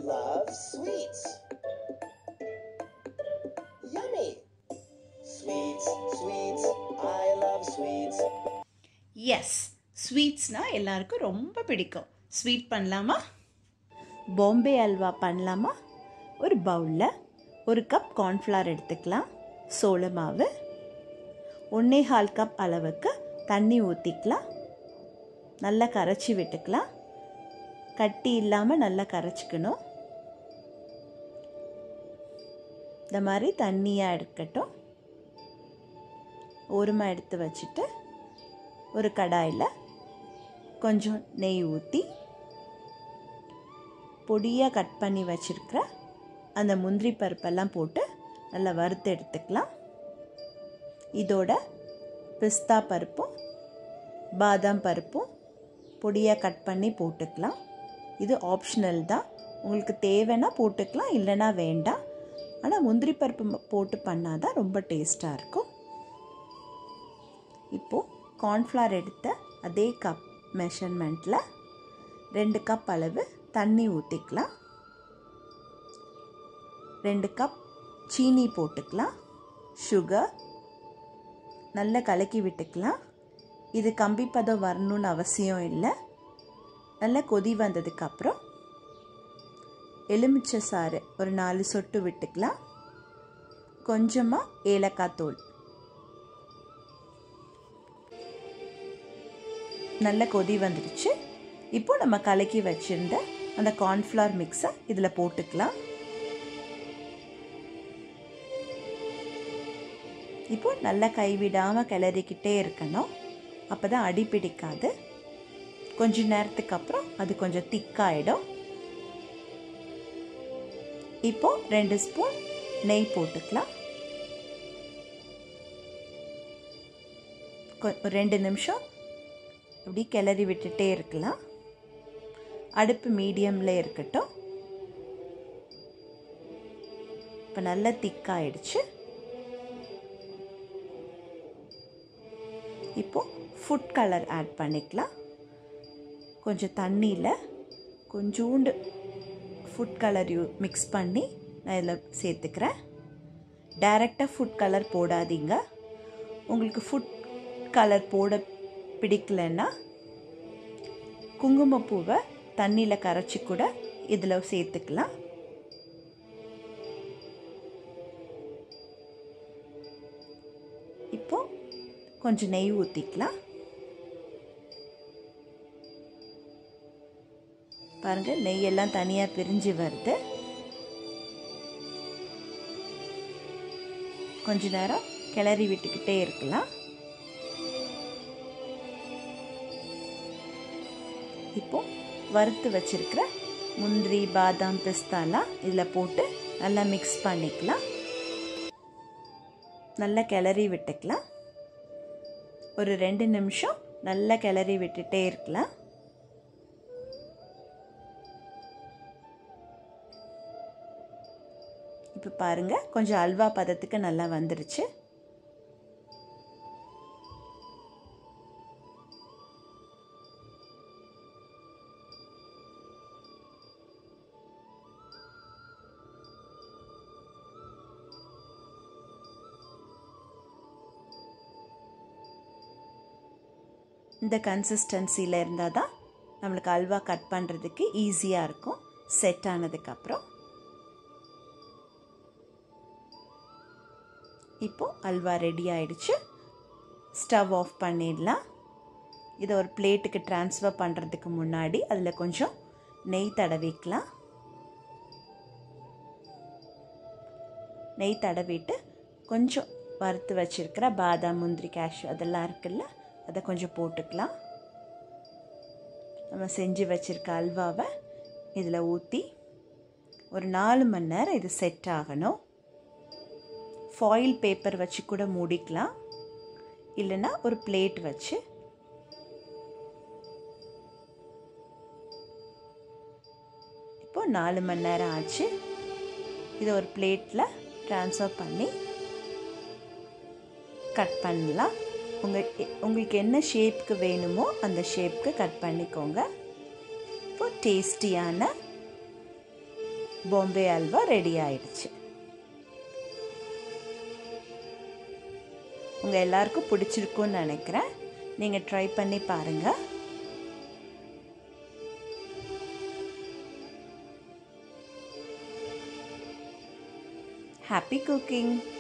love sweets. Yummy. Sweets, sweets, I love sweets. Yes ஸ்வீட்ஸ்னால் எல்லாருக்கும் ரொம்ப பிடிக்கும் ஸ்வீட் பண்ணலாமா பாம்பே அல்வா பண்ணலாமா ஒரு பவுலில் ஒரு கப் கார்ன்ஃப்ளவர் எடுத்துக்கலாம் சோள மாவு ஒன்றே கால் கப் அளவுக்கு தண்ணி ஊற்றிக்கலாம் நல்லா கரைச்சி விட்டுக்கலாம் கட்டி இல்லாமல் நல்லா கரைச்சிக்கணும் இந்த மாதிரி தண்ணியாக இருக்கட்டும் ஓரமாக எடுத்து வச்சுட்டு ஒரு கடாயில் கொஞ்சம் நெய் ஊற்றி பொடியாக கட் பண்ணி வச்சுருக்கிற அந்த முந்திரி பருப்பெல்லாம் போட்டு நல்லா வறுத்து எடுத்துக்கலாம் இதோட பிஸ்தா பருப்பும் பாதாம் பருப்பும் பொடியாக கட் பண்ணி போட்டுக்கலாம் இது ஆப்ஷனல் தான் உங்களுக்கு தேவைன்னா போட்டுக்கலாம் இல்லைன்னா வேண்டாம் ஆனால் முந்திரி பருப்பு போட்டு பண்ணால் தான் ரொம்ப டேஸ்ட்டாக இருக்கும் இப்போது கார்ன்ஃப்ளவர் எடுத்த அதே கப் மெஷர்மெண்ட்டில் ரெண்டு கப் அளவு தண்ணி ஊற்றிக்கலாம் ரெண்டு கப் சீனி போட்டுக்கலாம் சுகர் நல்லா கலக்கி விட்டுக்கலாம் இது கம்பி பதம் வரணும்னு அவசியம் இல்லை நல்லா கொதி வந்ததுக்கப்புறம் எலுமிச்சை சாறு ஒரு நாலு சொட்டு விட்டுக்கலாம் கொஞ்சமாக ஏலக்காய் தூள் நல்ல கொதி வந்துடுச்சு இப்போ நம்ம கலக்கி வச்சுருந்த அந்த கார்ன்ஃப்ளவர் மிக்ஸை இதில் போட்டுக்கலாம் இப்போ நல்லா கைவிடாமல் கிளறிக்கிட்டே இருக்கணும் அப்போ தான் அடி பிடிக்காது கொஞ்ச நேரத்துக்கு அப்புறம் அது கொஞ்சம் திக்காயிடும் இப்போ ரெண்டு ஸ்பூன் நெய் போட்டுக்கலாம் ரெண்டு நிமிஷம் அப்படி கிளறி விட்டுட்டே இருக்கலாம் அடுப்பு மீடியமில் இருக்கட்டும் இப்போ நல்லா திக்காயிடுச்சு இப்போ ஃபுட் கலர் ஆட் பண்ணிக்கலாம் கொஞ்சம் தண்ணியில் கொஞ்சோண்டு ஃபுட் கலர் யூ மிக்ஸ் பண்ணி நான் இதில் சேர்த்துக்கிறேன் டைரெக்டாக ஃபுட் கலர் போடாதீங்க உங்களுக்கு ஃபுட் கலர் போட பிடிக்கலன்னா குங்குமப்பூவை தண்ணியில் கரைச்சி கூட இதில் சேர்த்துக்கலாம் இப்போ கொஞ்சம் நெய் ஊற்றிக்கலாம் பாருங்கள் நெய்யெல்லாம் தனியாக பிரிஞ்சு வருது கொஞ்ச நேரம் கிளறி விட்டுக்கிட்டே இருக்கலாம் இப்போ வறுத்து வச்சிருக்கிற முந்திரி பாதாம் பிஸ்தாலாம் இதில் போட்டு நல்லா மிக்ஸ் பண்ணிக்கலாம் நல்லா கிளறி விட்டுக்கலாம் ஒரு ரெண்டு நிமிஷம் நல்லா கிளறி விட்டுட்டே இருக்கலாம் இப்போ பாருங்கள் கொஞ்சம் அல்வா பதத்துக்கு நல்லா வந்துருச்சு இந்த கன்சிஸ்டன்சியில் இருந்தால் தான் நம்மளுக்கு அல்வா கட் பண்ணுறதுக்கு ஈஸியாக இருக்கும் செட் ஆனதுக்கப்புறம் இப்போது அல்வா ரெடி ஆயிடுச்சு ஸ்டவ் ஆஃப் பண்ணிடலாம் இதை ஒரு பிளேட்டுக்கு ட்ரான்ஸ்ஃபர் பண்ணுறதுக்கு முன்னாடி அதில் கொஞ்சம் நெய் தடவிக்கலாம் நெய் தடவிட்டு கொஞ்சம் வறுத்து வச்சுருக்கிற பாதாம் முந்திரி கேஷ்யூ அதெல்லாம் இருக்குல்ல அதை கொஞ்சம் போட்டுக்கலாம் நம்ம செஞ்சு வச்சுருக்க அல்வாவை இதில் ஊற்றி ஒரு நாலு மணி நேரம் இது செட் ஆகணும் ஃபாயில் பேப்பர் வச்சு கூட மூடிக்கலாம் இல்லைன்னா ஒரு பிளேட் வச்சு இப்போ நாலு மணி நேரம் ஆச்சு இதை ஒரு பிளேட்டில் ட்ரான்ஸ்ஃபர் பண்ணி கட் பண்ணலாம் உங்கள் உங்களுக்கு என்ன ஷேப்புக்கு வேணுமோ அந்த ஷேப்புக்கு கட் பண்ணிக்கோங்க இப்போ டேஸ்டியான பாம்பே அல்வா ரெடி ஆயிடுச்சு உங்கள் எல்லாருக்கும் பிடிச்சிருக்குன்னு நினைக்கிறேன் நீங்கள் ட்ரை பண்ணி பாருங்கள் ஹாப்பி குக்கிங்